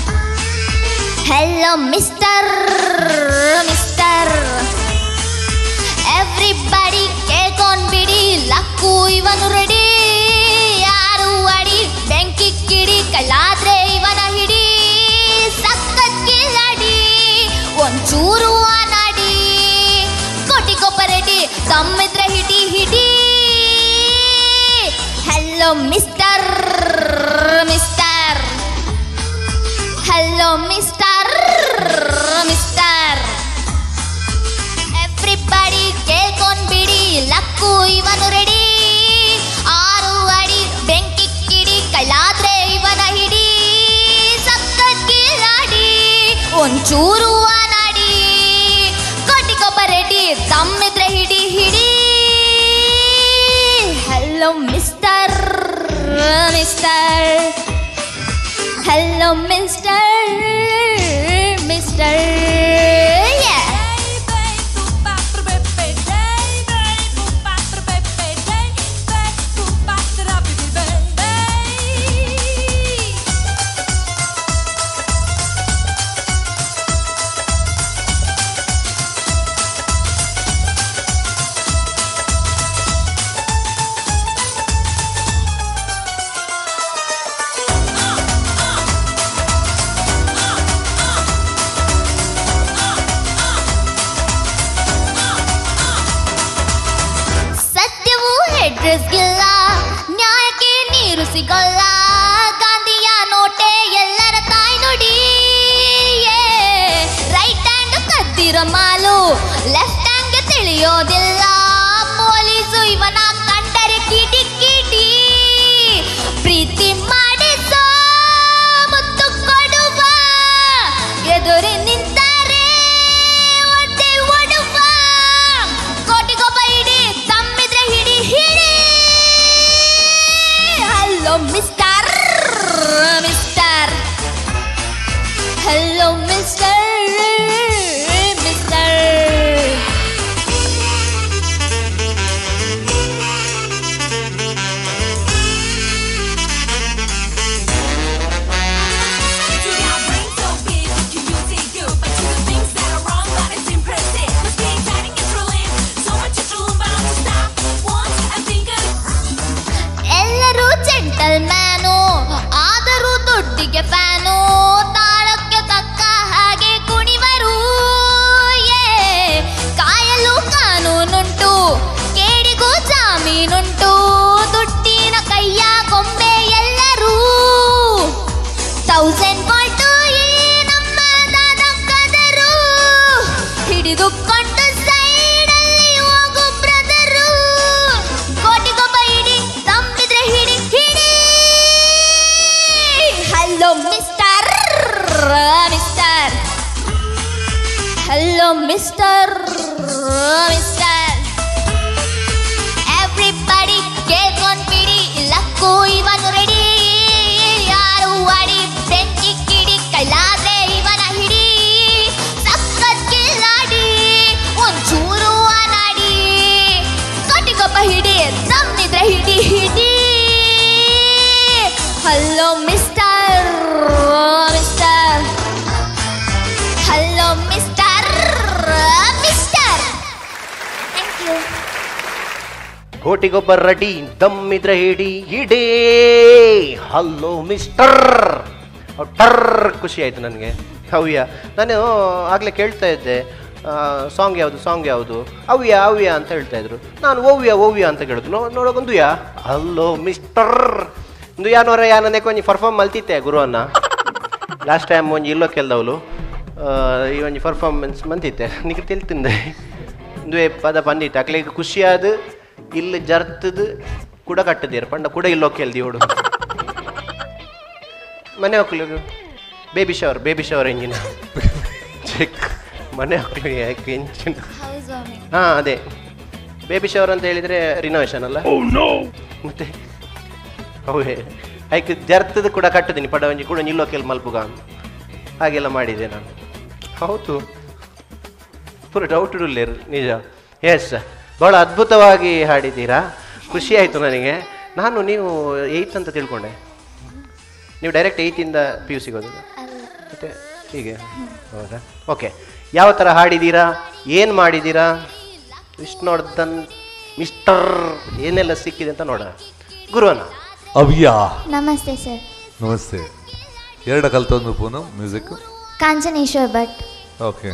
hello mister mister everybody ಕೇಳ್ಕೊಂಡ್ಬಿಡಿ ಲಕ್ಕು ಇವನು ರೆಡಿ ಯಾರು ಅಡಿ ಬೆಂಕಿ ಕಿಡಿ ಕಳ್ಳಾದ್ರೆ ಇವನ ಹಿಡಿ ಸಖತ್ ಕಿಲಾಡಿ ಒಂಚೂರು ಅನಾಡಿ ಕೋಟಿ ಕೊಪ್ಪರೆಡಿ ತಮ್ಮಿದ್ರೆ ಹಿಡಿ ಹಿಡಿ hello mister mister hello mister mister everybody ಕೇಳ್ಕೊಂಡ್ಬಿಡಿ ಲಕ್ಕು ಇವನು ರೆಡಿ ಆರು ಅಡಿ ಬೆಂಕಿ ಕಿಡಿ ಕಳ್ಳಾದ್ರೆ ಇವನ ಹಿಡಿ ಸಖತ್ ಕಿಲಾಡಿ ಒಂಚೂರು ಅನಾಡಿ ಕೋಟಿ ಕೊಬ್ಬರೆಡಿ ತಮ್ಮಿದ್ರೆ ಹಿಡಿ ಹಿಡಿ hello mister mister hello mister mister ಸತ್ಯವು ಹೆಡ್ರೆಸ್ಗಿಲ್ಲ ನ್ಯಾಯಕ್ಕೆ ನೀರು ಸಿಗಲ್ಲ ಗಾಂಧಿಯ ನೋಟೆ ಎಲ್ಲರ ತಾಯಿ ನುಡಿ ರೈಟ್ ಹ್ಯಾಂಡ್ ಕದ್ದಿರ ಮಾಲು ಲೆಫ್ಟ್ ಹ್ಯಾಂಡ್ ತಿಳಿಯೋದಿಲ್ಲ ಪೊಲೀಸು ಇವನ ಕಂಡರೆ ಕಿಟಿ ಕಿಟಿ ಪ್ರೀತಿ ಮಾಡಿಸೋ ಮುತ್ತು ಕೊಡುವ ಎದುರಿ ನಿಂತರೆ ಒದ್ದೆ ಒಡುವ ಕೋಟಿಗೊಬ್ಬ ಹಿಡಿ ತಮ್ಮಿದ್ರೆ ಹಿಡಿ ಹಿಡಿ hello mister mister hello mister mister ಎಲ್ಲರೂ ಜೆಂಟಲ್ ಮ್ಯಾನು ಆದರೂ ದುಡ್ಡಿಗೆ ಫ್ಯಾನು ತಾಳಕ್ಕೆ ತಕ್ಕ ಹಾಗೆ ಕುಣಿವರು ಏ ಕಾಯಲು ಕಾನೂನುಂಟು ಕೇಡಿಗೂ ಜಾಮೀನುಂಟು ದುಡ್ಡಿನ ಕೈಯ ಗೊಂಬೆ ಎಲ್ಲರೂ ತೌಸಂಡ್ ವಾಲ್ಟು ಈ ನಮ್ಮ ದಾದ ಕದರು ಹಿಡಿದುಕೊಂಡು ಸೈಡಲ್ಲಿ ಹೋಗು ಬ್ರದರು ಕೋಟಿಗೊಬ್ಬ ಹಿಡಿ ತಂಬಿದ್ರೆ ಹಿಡಿ ಹಿಡಿ hello mister mister hello mister mister everybody ಕೇಳ್ಕೊಂಡ್ಬಿಡಿ ಲಕ್ಕು ಇವನು ರೆಡಿ ಯಾರು ಅಡಿ ಬೆಂಕಿ ಕಿಡಿ ಕಳ್ಳಾದ್ರೆ ಇವನ ಹಿಡಿ ಸಖತ್ ಕಿಲ್ಲಾಡಿ ಒಂಚೂರು ಅನಾಡಿ ಕೋಟಿಗೊಬ್ಬ ಹಿಡಿ ತಮ್ಮಿದ್ರೆ ಹಿಡಿ ಹಿಡಿ hello mister mister hello mister mister thank you Kotigobba ready ದಮ್ಮಿದ್ರೆ ಹಿಡಿ ಹಿಡೇ ಹಲೋ ಮಿಸ್ಟರ್ ಟರ್ ಖುಷಿ ಆಯಿತು ನನಗೆ ಹವ್ಯ ನಾನು ಆಗಲೇ ಕೇಳ್ತಾ ಇದ್ದೆ ಸಾಂಗ್ ಯಾವುದು ಸಾಂಗ್ ಯಾವುದು ಅವ್ಯ ಅವ್ಯ ಅಂತ ಹೇಳ್ತಾ ಇದ್ರು ನಾನು ಓವ್ಯ ಓವ್ಯ ಅಂತ ಕೇಳಿದ್ರು ನೋ ನೋಡೋಕೊಂದು ಯಾ ಹಲೋ ಮಿಸ್ಟರ್ ಇಂದು ಯಾನೋರ ಯಾನನೆ ಕೊಂಚ ಪರ್ಫಾರ್ಮ್ ಮಲ್ತಿತ್ತೆ ಗುರುವನ್ನ ಲಾಸ್ಟ್ ಟೈಮ್ ಒಂಜಿ ಇಲ್ಲೋ ಕೆಲ್ದವಳು ಈ ಒಂಜಿ ಪರ್ಫಾರ್ಮೆನ್ಸ್ ಮಂತಿತ್ತೆ ನಿಮಗೆ ತಿಳ್ತಿಂದೆ ಇಂದುವೆ ಪದ ಬಂದಿತ್ತು ಅಕ್ಲಿಗೆ ಖುಷಿಯಾದ ಇಲ್ಲಿ ಜರ್ತದು ಕೂಡ ಕಟ್ಟದಿರ ಪಂಡ ಕೂಡ ಇಲ್ಲೋ ಕೆಲ್ದಿ ಓಡು ಮನೆ ಮಕ್ಕಳು baby shower baby shower engine check ಮನೆ ಮಕ್ಕಳು ಯಾಕೆ ಎಂಜಿನ್ ಹಾಂ ಅದೇ ಬೇಬಿ ಶವರ್ ಅಂತ ಹೇಳಿದರೆ ರಿನೋವೇಷನ್ ಅಲ್ಲ ಮತ್ತೆ ಹೌದೇ ಐಕ್ ಜರ್ತದ ಕೂಡ ಕಟ್ಟದಿನಿ ಪಡವಂಜಿ ಕೂಡ ನಿಲ್ಲೋ ಕೆಲ್ ಮಲ್ಪುಗ ಹಾಗೆಲ್ಲ ಮಾಡಿದೆ ನಾನು ಹೌದು ಪೂರ ಡೌಟ್ ಇರಲಿರ್ ನಿಜ ಎಸ್ ಭಾಳ ಅದ್ಭುತವಾಗಿ ಹಾಡಿದ್ದೀರಾ ಖುಷಿ ಆಯಿತು ನನಗೆ ನಾನು ನೀವು ಏಯ್ತ್ ಅಂತ ತಿಳ್ಕೊಂಡೆ ನೀವು ಡೈರೆಕ್ಟ್ ಏಯ್ತಿಂದ ಪಿ ಯು ಸಿಗೋದು ಮತ್ತೆ ಹೀಗೆ ಹೌದಾ ಓಕೆ ಯಾವ ಥರ ಹಾಡಿದ್ದೀರಾ ಏನು ಮಾಡಿದ್ದೀರಾ ವಿಷ್ಣುವರ್ಧನ್ ಮಿಸ್ಟರ್ ಏನೆಲ್ಲ ಸಿಕ್ಕಿದೆ ಅಂತ ನೋಡೋಣ ಗುರುವನ ಅವ್ಯ ನಮಸ್ತೆ ಸರ್ ನಮಸ್ತೆ ಎರಡ ಕಲ್ತೊಂದು ಪೂನು ಮ್ಯೂಸಿಕ್ ಕಾಂಚನೇಶ್ವರ್ ಭಟ್ ಓಕೆ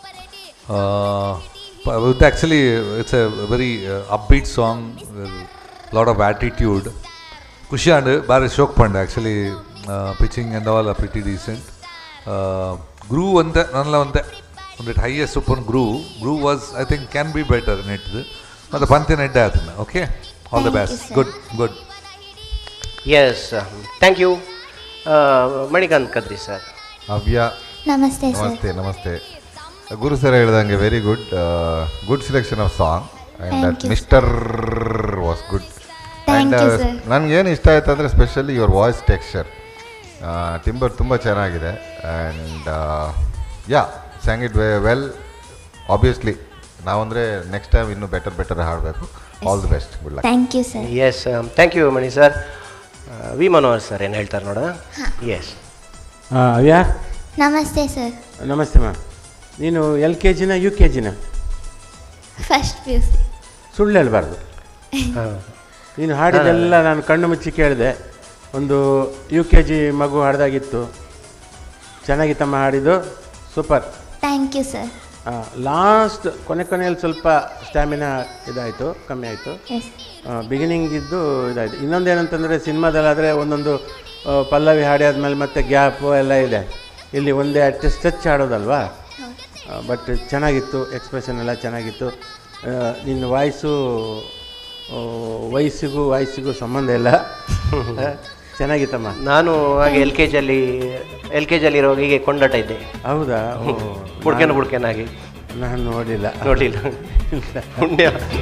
ಇದು actually it's a very upbeat song lot of attitude ಖುಷಿ ಅಂಡ್ ಬಾರಿ ಶೋಕ್ ಪಂಡ್ actually pitching and all pretty decent groove ಒಂದೇ ನನ್ಲ ಒಂದೇ ಒಂದಿಟ್ಟು highest super groove groove was I think can be better ನೆಟ್ದು ಮತ್ತು ಪಂತಿನ ಎಡ್ಡೆ ಆತನ okay all the best good good yes thank you Manikanth Kadri sir Avya ನಮಸ್ತೆ ಸರ್ ನಮಸ್ತೆ ನಮಸ್ತೆ ಗುರು ಸರ್ ಹೇಳ್ದಂಗೆ very good good selection of song and Thank that you, mister was good Thank you, sir. ನನಗೇನು ಇಷ್ಟ ಆಯ್ತು ಅಂದರೆ specially your voice texture timbre ತುಂಬ ಚೆನ್ನಾಗಿದೆ and yeah sang it well obviously ನಾವಂದರೆ ನೆಕ್ಸ್ಟ್ ಟೈಮ್ ಇನ್ನೂ ಬೆಟರ್ ಬೆಟರ್ ಹಾಡಬೇಕು all the best good luck thank you sir yes thank you Mani sir V Manohar sir ಏನು ಹೇಳ್ತಾರೆ ನೋಡ ಎಸ್ ಹಾಂ ಅವ್ಯಾ ನಮಸ್ತೆ ಸರ್ ನಮಸ್ತೆ ಮ್ಯಾಮ್ ನೀನು ಎಲ್ ಕೆ ಜಿನ ಯು ಕೆ ಜಿನ ಫಸ್ಟ್ ಪಿ ಯು ಸಿ ಸುಳ್ಳು ಹೇಳಬಾರ್ದು ನೀನು ಹಾಡಿದೆಲ್ಲ ನಾನು ಕಣ್ಣು ಮುಚ್ಚಿ ಕೇಳಿದೆ ಒಂದು ಯು ಕೆ ಜಿ ಮಗು ಹಾಡ್ದಾಗಿತ್ತು ಚೆನ್ನಾಗಿತ್ತಮ್ಮ ಹಾಡಿದ್ದು super thank you sir last ಕೊನೆ ಕೊನೆಯಲ್ಲಿ ಸ್ವಲ್ಪ ಸ್ಟ್ಯಾಮಿನಾ ಇದಾಯಿತು ಕಮ್ಮಿ ಆಯಿತು ಎಸ್ ಬಿಗಿನಿಂಗ್ ಇದ್ದು ಇದಾಯಿತು ಇನ್ನೊಂದು ಏನಂತಂದರೆ ಸಿನಿಮಾದಲ್ಲಾದರೆ ಒಂದೊಂದು ಆ, ಪಲ್ಲವಿ ಹಾಡಿ ಆದಮೇಲೆ ಮತ್ತೆ ಗ್ಯಾಪು ಎಲ್ಲ ಇದೆ ಇಲ್ಲಿ ಒಂದೇ ಅಟ್ ಸ್ಟ್ರೆಚ್ ಹಾಡೋದಲ್ವಾ ಬಟ್ ಚೆನ್ನಾಗಿತ್ತು ಎಕ್ಸ್ಪ್ರೆಷನ್ ಎಲ್ಲ ಚೆನ್ನಾಗಿತ್ತು ಆ, ನಿನ್ನ ವಾಯ್ಸು ಆ, ವಯಸ್ಸಿಗೂ ವಾಯ್ಸಿಗೂ ಸಂಬಂಧ ಇಲ್ಲ ಆ, ಚೆನ್ನಾಗಿತ್ತಮ್ಮ ನಾನು ಹಾಗೆ ಎಲ್ ಕೆ ಜಿಯಲ್ಲಿ ಎಲ್ ಕೆ ಜಿಯಲ್ಲಿ ಇರುವಾಗ ಹೀಗೆ ಕೊಂಡಾಟ ಇದ್ದೆ ಹೌದಾ ಓ, ಬುಡ್ಕೆನ ನಾನು- ಬುಡ್ಕೆನಾಗಿ ನಾನು ನೋಡಿಲ್ಲ ನೋಡಲಿಲ್ಲ ಪುಣ್ಯ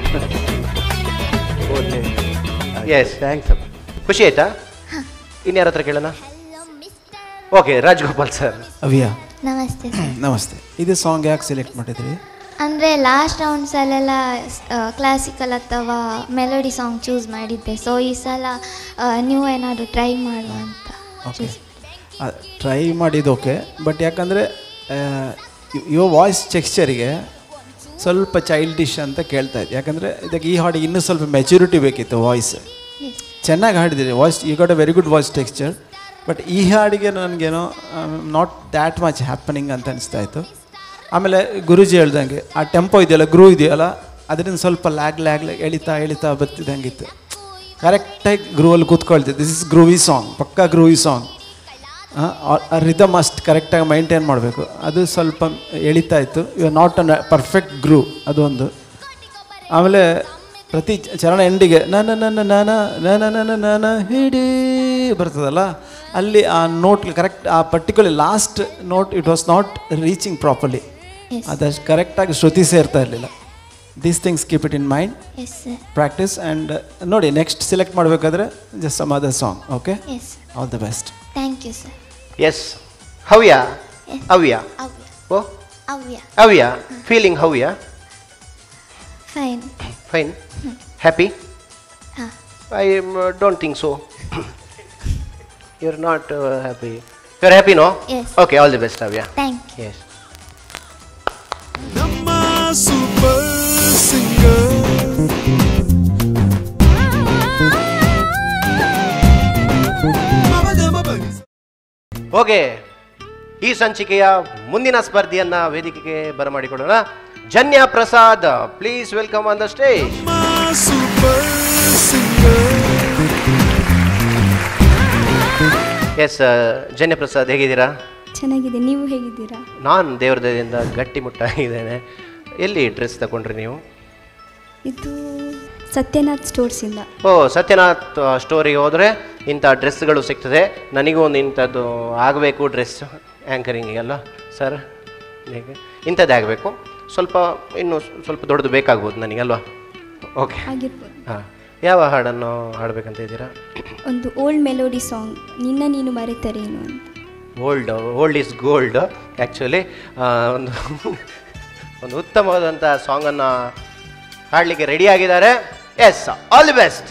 ಎಸ್ ಥ್ಯಾಂಕ್ಸ್ ಅಪ್ಪ ಖುಷಿ ಆಯ್ತಾ ಇನ್ಯಾರ ಹತ್ರ ಕೇಳೋಣ ಓಕೆ ರಾಜ್ಗೋಪಾಲ್ ಸರ್ ಅವ್ಯ ನಮಸ್ತೆ ಸರ್ ನಮಸ್ತೆ ಇದು ಸಾಂಗ್ ಯಾಕೆ ಸೆಲೆಕ್ಟ್ ಮಾಡಿದ್ರಿ ಅಂದರೆ ಲಾಸ್ಟ್ ರೌಂಡ್ಸಲ್ಲೆಲ್ಲ ಕ್ಲಾಸಿಕಲ್ ಅಥವಾ ಮೆಲೋಡಿ ಸಾಂಗ್ ಚೂಸ್ ಮಾಡಿದ್ದೆ ಸೊ ಈ ಸಲ ಆ, ನೀವು ಏನಾದರೂ ಟ್ರೈ ಮಾಡುವ ಅಂತ ಓಕೆ ಟ್ರೈ ಮಾಡಿದ್ದು ಓಕೆ ಬಟ್ ಯಾಕಂದರೆ ಯುವ ವಾಯ್ಸ್ ಟೆಕ್ಸ್ಚರಿಗೆ ಸ್ವಲ್ಪ ಚೈಲ್ಡಿಶ್ ಅಂತ ಕೇಳ್ತಾ ಇದ್ದೆ ಯಾಕಂದರೆ ಇದಕ್ಕೆ ಈ ಹಾಡಿಗೆ ಇನ್ನೂ ಸ್ವಲ್ಪ ಮೆಚುರಿಟಿ ಬೇಕಿತ್ತು ವಾಯ್ಸ್ ಚೆನ್ನಾಗಿ ಹಾಡಿದ್ದೀರಿ voice you got a very good voice texture but ಈ ಹಾಡಿಗೆ ನನಗೇನೋ ನಾಟ್ ದ್ಯಾಟ್ ಮಚ್ ಹ್ಯಾಪನಿಂಗ್ ಅಂತ ಅನಿಸ್ತಾ ಇತ್ತು ಆಮೇಲೆ ಗುರೂಜಿ ಹೇಳ್ದಂಗೆ ಆ ಟೆಂಪೋ ಇದೆಯಲ್ಲ ಗ್ರೂ ಇದೆಯಲ್ಲ ಅದರಿಂದ ಸ್ವಲ್ಪ ಲ್ಯಾಗ್ ಲ್ಯಾಗ್ ಲ್ಯಾಗ್ ಎಳಿತಾ ಎಳಿತಾ ಬರ್ತಿದ್ದಂಗಿತ್ತು ಕರೆಕ್ಟಾಗಿ ಗ್ರೂವಲ್ಲಿ ಕೂತ್ಕೊಳ್ತಿದ್ದೆ ದಿಸ್ ಇಸ್ ಗ್ರೂವಿ ಸಾಂಗ್ ಪಕ್ಕಾ ಗ್ರೂವಿ ಸಾಂಗ್ ರಿದಮ್ ಅಷ್ಟು ಕರೆಕ್ಟಾಗಿ ಮೈಂಟೈನ್ ಮಾಡಬೇಕು ಅದು ಸ್ವಲ್ಪ ಎಳಿತಾ ಇತ್ತು you are not on perfect groove ಅದೊಂದು ಆಮೇಲೆ ಪ್ರತಿ ಚ- ಚರಣ ಎಂಡಿಗೆ ನನ್ನ ನನ್ನ ನಾನ ನನ ನನ ನನ ಹಿಡಿ ಬರ್ತದಲ್ಲ ಅಲ್ಲಿ ಆ ನೋಟ್ ಕರೆಕ್ಟ್ ಆ particular last note it was not reaching properly ಅದಷ್ಟು ಕರೆಕ್ಟಾಗಿ ಶ್ರುತಿ ಸೇರ್ತಾ ಇರಲಿಲ್ಲ these things keep it in mind yes sir practice and ನೋಡಿ ನೆಕ್ಸ್ಟ್ ಸೆಲೆಕ್ಟ್ ಮಾಡಬೇಕಾದ್ರೆ just some other song okay yes all the best thank you sir yes how are you Avya Avya ಓ Avya Avya feeling how are you fine fine happy ಹಾಂ I don't think so you are not happy you are happy no Yes. Okay all the best Avya thank you yes super singer okay ಈ ಸಂಚಿಕೆಯ ಮುಂದಿನ ಸ್ಪರ್ಧೆಯನ್ನ ವೇದಿಕೆಗೆ ಬರಮಾಡಿಕೊಳ್ಳೋಣ Janya Prasad please welcome on the stage super singer yes Janya Prasad ಹೇಗಿದ್ದೀರಾ ಚೆನ್ನಾಗಿದೆ ನೀವು ಹೇಗಿದ್ದೀರಾ ನಾನು ದೇವ್ರ ದಯದಿಂದ ಗಟ್ಟಿ ಮುಟ್ಟಾಗಿದ್ದೇನೆ ಎಲ್ಲಿ ಡ್ರೆಸ್ ತಗೊಂಡ್ರಿ ನೀವು ಇದು ಸತ್ಯನಾಥ್ ಸ್ಟೋರ್ಸಿಂದ ಓ ಸತ್ಯನಾಥ್ ಸ್ಟೋರಿಗೆ ಹೋದರೆ ಇಂಥ ಡ್ರೆಸ್ಗಳು ಸಿಗ್ತದೆ ನನಗೂ ಒಂದು ಇಂಥದ್ದು ಆಗಬೇಕು ಡ್ರೆಸ್ ಆ್ಯಂಕರಿಂಗಿಗೆಲ್ಲ ಸರ್ ಹೇಗೆ ಇಂಥದ್ದೇ ಆಗಬೇಕು ಸ್ವಲ್ಪ ಇನ್ನೂ ಸ್ವಲ್ಪ ದೊಡ್ಡದು ಬೇಕಾಗ್ಬೋದು ನನಗಲ್ವಾ ಓಕೆ ಆಗಿರ್ಬೋದು ಹಾಂ ಯಾವ ಹಾಡನ್ನು ಹಾಡಬೇಕಂತ ಇದ್ದೀರಾ ಒಂದು ಓಲ್ಡ್ ಮೆಲೋಡಿ ಸಾಂಗ್ ನಿನ್ನ ನೀನು ಮರೆತರೇನು ಅಂತ old old is gold actually ಒಂದು ಒಂದು ಉತ್ತಮವಾದಂಥ ಸಾಂಗನ್ನು ಹಾಡಲಿಕ್ಕೆ ರೆಡಿ ಆಗಿದ್ದಾರೆ ಎಸ್ ಆಲ್ ದಿ ಬೆಸ್ಟ್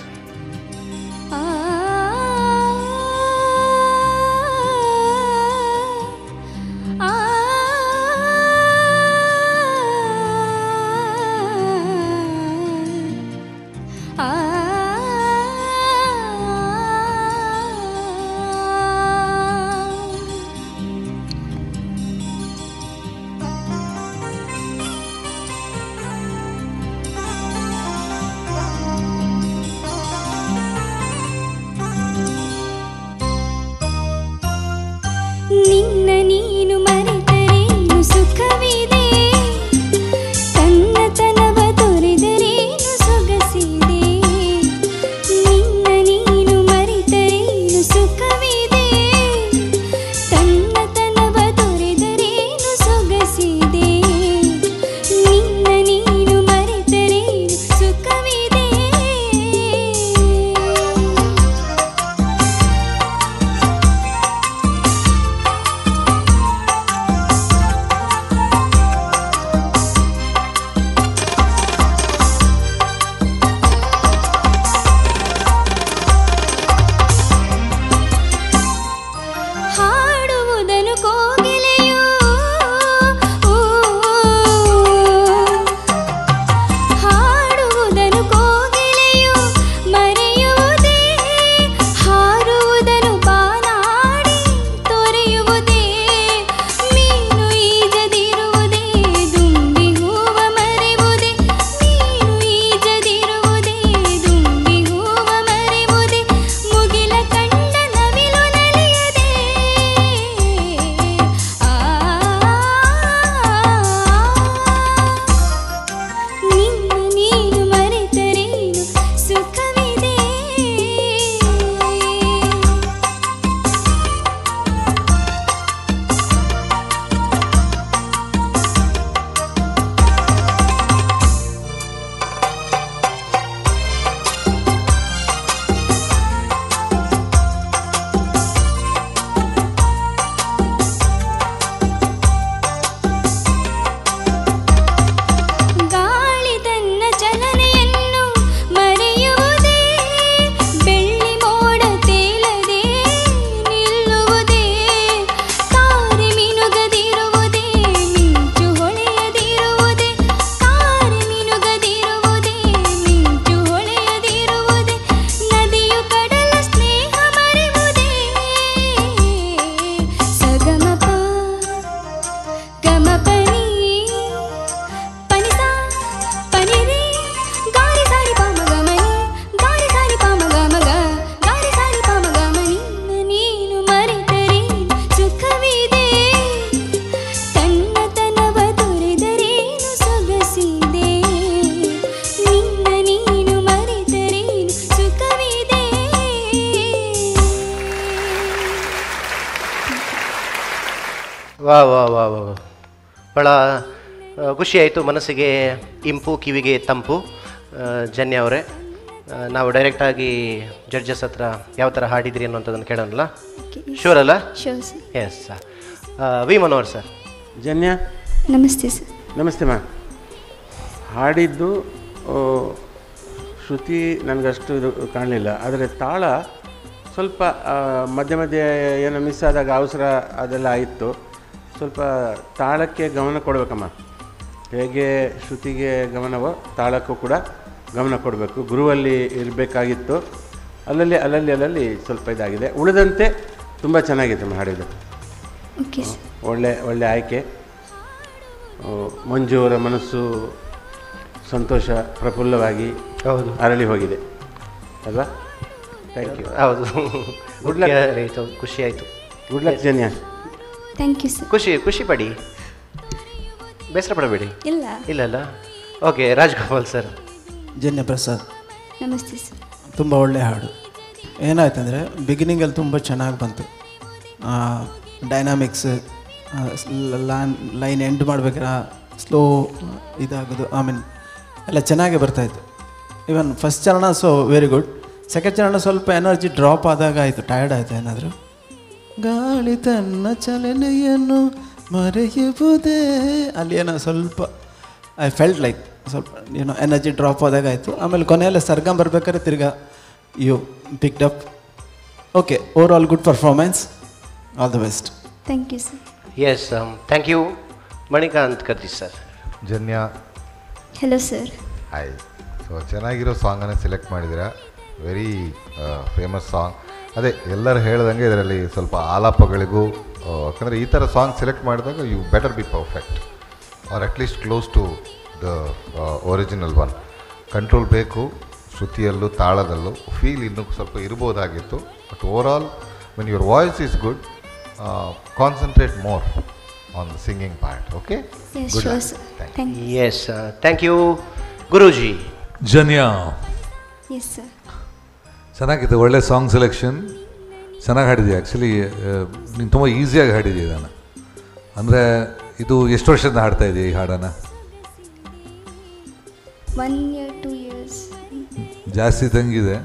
ನಿನ್ನ ನೀನು ಮರೆತರೇನು ಸುಖವಿದೆ ತನ್ನತನವ ತೊರೆದರೇನು ಸೊಗಸಿದೆ ನಿನ್ನ ನೀನು ಮರೆತರೇನು ಸುಖವಿದೆ ತನ್ನತನವ ತೊರೆದರೇನು ಸೊಗಸಿದೆ ನಿನ್ನ ನೀನು ಮರೆತರೇನು ಸುಖವಿದೆ ಹಾಡುವುದನು ಕೋಗಿಲೆಯೋ ಓ, ಹಾಡುವುದನು ಕೋಗಿಲೆಯೋ ಮರೆಯುವುದೇ ಹಾರುವುದನು ಬಾನಾಡಿ ತೊರೆಯುವುದೇ ಮೀನು ಈಜದಿರುವುದೇ ದುಂಬಿ ಹೂವ ಮರೆಯುವುದೇ ಮೀನು ಈಜದಿರುವುದೇ ದುಂಬಿ ಹೂವ ಮರೆಯುವುದೇ ಮುಗಿಲ ಕಂಡ ನವಿಲು ನಲಿಯದೆ ನಿನ್ನ ನೀನು ಮರೆತರೇನು ಸುಖವಿದೆ ಗಾಳಿ ತನ್ನ ಚಲನೆಯನ್ನು ಮರೆಯುವುದೇ ಬೆಳ್ಳಿ ಮೋಡ ತೇಲದೆ ನಿಲ್ಲುವುದೇ ತಾರೆ ಮಿನುಗದಿರುವುದೇ ಮಿಂಚು ಹೊಳೆಯದಿರುವುದೇ ತಾರೆ ಮಿನುಗದಿರುವುದೇ ಮಿಂಚು ಹೊಳೆಯದಿರುವುದೇ ನದಿಯು ಕಡಲ ಸ್ನೇಹ ಮರೆಯುವುದೇ ಸಗಮಪ ಗಮಪನಿ ಪನಿಸ ಪನಿರಿ ಗಾರಿ ಸಾರಿ ಪಾಮ ಗಮನಿ ಗಾರಿ ಸಾರಿ ಪಾಮ ಗಮಗ ಗಾರಿ ಸಾರಿ ಪಾಮ ಗಮನಿ ನೀನು ಮರೆತರೆ ಸುಖವಿದೆ ತನ್ನತನವ ತೊರೆದರೇನು ಸೊಗಸಿದೆ ನಿನ್ನ ನೀನು ಮರೆತರೇನು ಸುಖವಿದೆ ವಾ ವಾ ವಾ ವಾ ವಾ. ಭಾಳ ಆ, ಖುಷಿಯಾಯಿತು ಮನಸ್ಸಿಗೆ ಇಂಪು ಕಿವಿಗೆ ತಂಪು ಆ, ಜನ್ಯ ಅವರೇ ಆ, ನಾವು ಡೈರೆಕ್ಟಾಗಿ ಜಡ್ಜಸ್ ಹತ್ರ ಯಾವ ಥರ ಹಾಡಿದ್ರಿ ಅನ್ನೋಂಥದ್ದನ್ನು ಕೇಳೋಣಲ್ಲ ಶೂರ್ ಅಲ್ಲ sure sir S V Manohar sir Janya ನಮಸ್ತೆ ಸರ್ ನಮಸ್ತೆ ಮಾ ಹಾಡಿದ್ದು ಆ, ಶ್ರುತಿ ನನಗಷ್ಟು ಇದು ಕಾಣಲಿಲ್ಲ ಆದರೆ ತಾಳ ಸ್ವಲ್ಪ ಆ, ಮಧ್ಯೆ ಮಧ್ಯೆ ಏನೋ ಮಿಸ್ ಆದಾಗ ಅವಸರ ಅದೆಲ್ಲ ಆಯಿತು ಸ್ವಲ್ಪ ತಾಳಕ್ಕೆ ಗಮನ ಕೊಡಬೇಕಮ್ಮ ಹೇಗೆ ಶ್ರುತಿಗೆ ಗಮನವೋ ತಾಳಕ್ಕೂ ಕೂಡ ಗಮನ ಕೊಡಬೇಕು ಗುರುವಲ್ಲಿ ಇರಬೇಕಾಗಿತ್ತು ಅಲ್ಲಲ್ಲಿ ಅಲ್ಲಲ್ಲಿ ಅಲ್ಲಲ್ಲಿ ಸ್ವಲ್ಪ ಇದಾಗಿದೆ ಉಳಿದಂತೆ ತುಂಬ ಚೆನ್ನಾಗಿದೆ ಅಮ್ಮ ಹಾಡಿದ್ದು ಓಕೆ ಸರ್ ಒಳ್ಳೆ ಒಳ್ಳೆ ಆಯ್ಕೆ ಆ, ಮಂಜು ಅವರ ಮನಸ್ಸು ಸಂತೋಷ ಪ್ರಫುಲ್ಲವಾಗಿ ಹೌದು ಅರಳಿ ಹೋಗಿದೆ ಅಲ್ವಾ ಥ್ಯಾಂಕ್ ಯು ಹೌದು ಗುಡ್ ಲಕ್ ಆಯಿತು ಖುಷಿ ಆಯಿತು good luck Janya thank you sir ಖುಷಿ ಖುಷಿ ಪಡಿ ಬೇಸರ ಪಡಬೇಡಿ ಇಲ್ಲ ಇಲ್ಲ ಅಲ್ಲ ಓಕೆ ರಾಜ್ಗೋಪಾಲ್ ಸರ್ ಜನ್ಯ ಪ್ರಸಾದ್ ನಮಸ್ತೆ ಸರ್ ತುಂಬ ಒಳ್ಳೆಯ ಹಾಡು ಏನಾಯ್ತಂದರೆ ಬಿಗಿನಿಂಗಲ್ಲಿ ತುಂಬ ಚೆನ್ನಾಗಿ ಬಂತು ಡೈನಾಮಿಕ್ಸ್ ಲಾನ್ ಲೈನ್ ಎಂಡ್ ಮಾಡ್ಬೇಕಾದ್ರೆ ಸ್ಲೋ ಇದಾಗೋದು ಐ ಮೀನ್ ಎಲ್ಲ ಚೆನ್ನಾಗೇ ಬರ್ತಾಯಿತ್ತು ಇವನ್ ಫಸ್ಟ್ ಚರಣ ಸೊ ವೆರಿ ಗುಡ್ ಸೆಕೆಂಡ್ ಚರಣ ಸ್ವಲ್ಪ ಎನರ್ಜಿ ಡ್ರಾಪ್ ಆದಾಗ ಆಯಿತು ಟಯರ್ಡ್ ಆಯಿತು ಏನಾದರೂ ಗಾಳಿ ತನ್ನ ಚಲನೆಯನ್ನು ಮರೆಯುವುದೇ ಅಲ್ಲಿ ಏನೋ ಸ್ವಲ್ಪ ಐ ಫೆಲ್ಟ್ ಲೈಕ್ ಸ್ವಲ್ಪ ಏನೋ ಎನರ್ಜಿ ಡ್ರಾಪ್ ಆದಾಗ ಆಯಿತು ಆಮೇಲೆ ಕೊನೆಯಲ್ಲ ಸರ್ಗಮ್ ಬರ್ಬೇಕಾದ್ರೆ ತಿರ್ಗಾ you picked up okay over all good performance all the best thank you sir yes thank you Manikanth ಕರ್ತಿ sir Janya hello sir hi so ಚೆನ್ನಾಗಿರೋ ಸಾಂಗನ್ನು ಸೆಲೆಕ್ಟ್ ಮಾಡಿದ್ದೀರಾ ವೆರಿ ಫೇಮಸ್ ಸಾಂಗ್ ಅದೇ ಎಲ್ಲರೂ ಹೇಳ್ದಂಗೆ ಇದರಲ್ಲಿ ಸ್ವಲ್ಪ ಆಲಾಪಗಳಿಗೂ ಆ, ಯಾಕಂದರೆ ಈ ಥರ ಸಾಂಗ್ ಸೆಲೆಕ್ಟ್ ಮಾಡಿದಾಗ you better be perfect or at least close to the original one control ಬೇಕು ಶ್ರುತಿಯಲ್ಲೂ ತಾಳದಲ್ಲೂ ಫೀಲ್ ಇನ್ನೂ ಸ್ವಲ್ಪ ಇರ್ಬೋದಾಗಿತ್ತು but over all when your voice is good concentrate more on the singing part okay Yes, good sure, sir. Thank you. Yes thank you ಗುರೂಜಿ ಜನ್ಯ ಎಸ್ ಸರ್ ಚೆನ್ನಾಗಿತ್ತು ಒಳ್ಳೆ ಸಾಂಗ್ ಸೆಲೆಕ್ಷನ್ ಚೆನ್ನಾಗಿ ಹಾಡಿದ್ಯಾ ಆ್ಯಕ್ಚುಲಿ ನೀನು ತುಂಬ ಈಸಿಯಾಗಿ ಹಾಡಿದ್ಯಾ ಇದನ್ನು ಅಂದರೆ ಇದು ಎಷ್ಟು ವರ್ಷದಿಂದ ಹಾಡ್ತಾ ಇದೆಯಾ ಈ ಹಾಡನ್ನು ಒನ್ ಇಯರ್ ಟೂ ಇಯರ್ಸ್ ಜಾಸ್ತಿ ತಂಗಿದೆ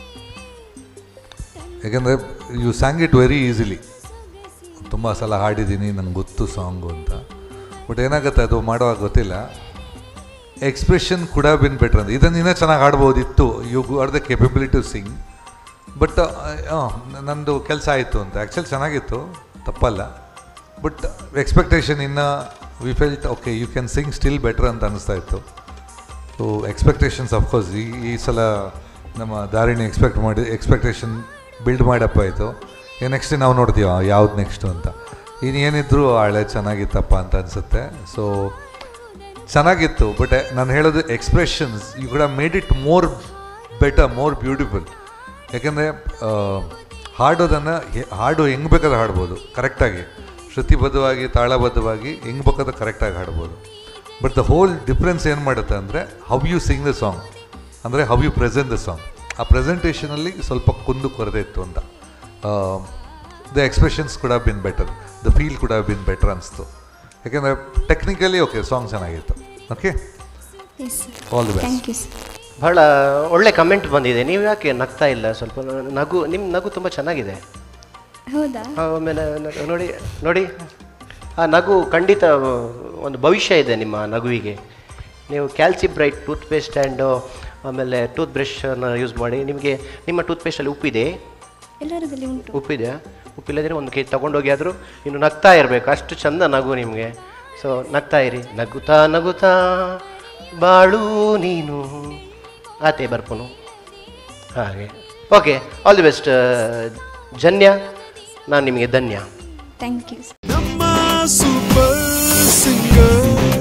ಯಾಕೆಂದರೆ you sang it very easily ತುಂಬ ಸಲ ಹಾಡಿದ್ದೀನಿ ನನಗೆ ಗೊತ್ತು ಸಾಂಗು ಅಂತ ಬಟ್ ಏನಾಗುತ್ತೆ ಅದು ಮಾಡುವಾಗ ಗೊತ್ತಿಲ್ಲ ಎಕ್ಸ್ಪ್ರೆಷನ್ ಕೂಡ ಬಿನ್ ಬೆಟ್ರ್ ಅಂತ ಇದನ್ನು ಇನ್ನೂ ಚೆನ್ನಾಗಿ ಹಾಡ್ಬೋದಿತ್ತು you are the capability to sing but ನಂದು ಕೆಲಸ ಆಯಿತು ಅಂತ ಆ್ಯಕ್ಚುಲಿ ಚೆನ್ನಾಗಿತ್ತು ತಪ್ಪಲ್ಲ ಬಟ್ ಎಕ್ಸ್ಪೆಕ್ಟೇಷನ್ ಇನ್ನು we felt okay you can sing still better ಅಂತ ಅನಿಸ್ತಾ ಇತ್ತು ಸೊ ಎಕ್ಸ್ಪೆಕ್ಟೇಷನ್ಸ್ ಅಫ್ಕೋರ್ಸ್ ಈ ಈ ಸಲ ನಮ್ಮ ದಾರಿಣಿ ಎಕ್ಸ್ಪೆಕ್ಟ್ ಮಾಡಿ ಎಕ್ಸ್ಪೆಕ್ಟೇಷನ್ ಬಿಲ್ಡ್ ಮಾಡಪ್ಪ ಆಯಿತು ಈಗ ನೆಕ್ಸ್ಟ್ ನಾವು ನೋಡ್ತೀವ ಯಾವ್ದು ನೆಕ್ಸ್ಟು ಅಂತ ಇನ್ನು ಏನಿದ್ರು ಹಳೆ ಚೆನ್ನಾಗಿತ್ತಪ್ಪ ಅಂತ ಅನಿಸುತ್ತೆ ಸೊ ಚೆನ್ನಾಗಿತ್ತು ಬಟ್ ನಾನು ಹೇಳೋದು ಎಕ್ಸ್ಪ್ರೆಷನ್ಸ್ ಯು ಕೂಡ made it more better more beautiful ಯಾಕೆಂದರೆ ಹಾಡೋದನ್ನು ಹೆ- ಹಾಡು ಹೆಂಗೆ ಬೇಕಾದ್ರೆ ಹಾಡ್ಬೋದು ಕರೆಕ್ಟಾಗಿ ಶ್ರುತಿಬದ್ಧವಾಗಿ ತಾಳಬದ್ಧವಾಗಿ ಹೆಂಗೆ ಬೇಕಾದ್ರೆ ಕರೆಕ್ಟಾಗಿ ಹಾಡ್ಬೋದು ಬಟ್ ದ ಹೋಲ್ ಡಿಫ್ರೆನ್ಸ್ ಏನು ಮಾಡುತ್ತೆ ಅಂದರೆ how you sing the song ಅಂದರೆ how you present the song ಆ ಪ್ರೆಸೆಂಟೇಷನಲ್ಲಿ ಸ್ವಲ್ಪ ಕುಂದು ಕೊರತೆ ಇತ್ತು ಅಂತ ದ ಎಕ್ಸ್ಪ್ರೆಷನ್ಸ್ ಕೂಡ ಬಿನ್ ಬೆಟರ್ ದ ಫೀಲ್ ಕೂಡ ಬಿನ್ ಬೆಟರ್ ಅನಿಸ್ತು ಯಾಕೆಂದರೆ ಟೆಕ್ನಿಕಲಿ ಓಕೆ ಸಾಂಗ್ ಚೆನ್ನಾಗಿತ್ತು okay yes All the best. Thank you sir ಬಹಳ ಒಳ್ಳೆ ಕಮೆಂಟ್ ಬಂದಿದೆ ನೀವು ಯಾಕೆ ನಗ್ತಾ ಇಲ್ಲ ಸ್ವಲ್ಪ ನಗು ನಿಮ್ಮ ನಗು ತುಂಬ ಚೆನ್ನಾಗಿದೆ ಹೌದಾ ಆಮೇಲೆ ನ- ನೋಡಿ ನೋಡಿ ಆ ನಗು ಖಂಡಿತ ಒಂದು ಭವಿಷ್ಯ ಇದೆ ನಿಮ್ಮ ನಗುವಿಗೆ ನೀವು ಕ್ಯಾಲ್ಸಿಬ್ರೈಟ್ ಟೂತ್ಪೇಸ್ಟ್ ಆ್ಯಂಡು ಆಮೇಲೆ ಟೂತ್ ಬ್ರಷನ್ನು ಯೂಸ್ ಮಾಡಿ ನಿಮಗೆ ನಿಮ್ಮ ಟೂತ್ಪೇಸ್ಟಲ್ಲಿ ಉಪ್ಪಿದೆ ಎಲ್ಲರದಲ್ಲಿ ಉಂಟು ಉಪ್ಪಿದೆ ಉಪ್ಪಿಲ್ಲದ್ರೆ ಒಂದು ಕೆ ತಗೊಂಡೋಗಿ ಆದರೂ ಇನ್ನು ನಗ್ತಾ ಇರಬೇಕು ಅಷ್ಟು ಚಂದ ನಗು ನಿಮಗೆ ಸೊ ನಗ್ತಾ ಇರಿ ನಗುತ್ತಾ ನಗುತ್ತಾ ಬಾಳು ನೀನು ಆತೆ ಬರ್ಪನು ಹಾಗೆ okay all the best Janya ನಾನು ನಿಮಗೆ ಧನ್ಯ ಥ್ಯಾಂಕ್ ಯು ಸೂಪರ್ ಸಿಂಗರ್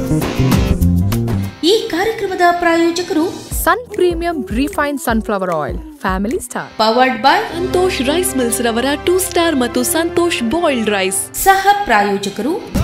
ಈ ಕಾರ್ಯಕ್ರಮದ ಪ್ರಾಯೋಜಕರು ಸನ್ premium refine sunflower oil family star powered by Santosh rice mills ರವರ ಟೂ ಸ್ಟಾರ್ ಮತ್ತು ಸಂತೋಷ್ ಬಾಯ್ಲ್ಡ್ ರೈಸ್ ಸಹ ಪ್ರಾಯೋಜಕರು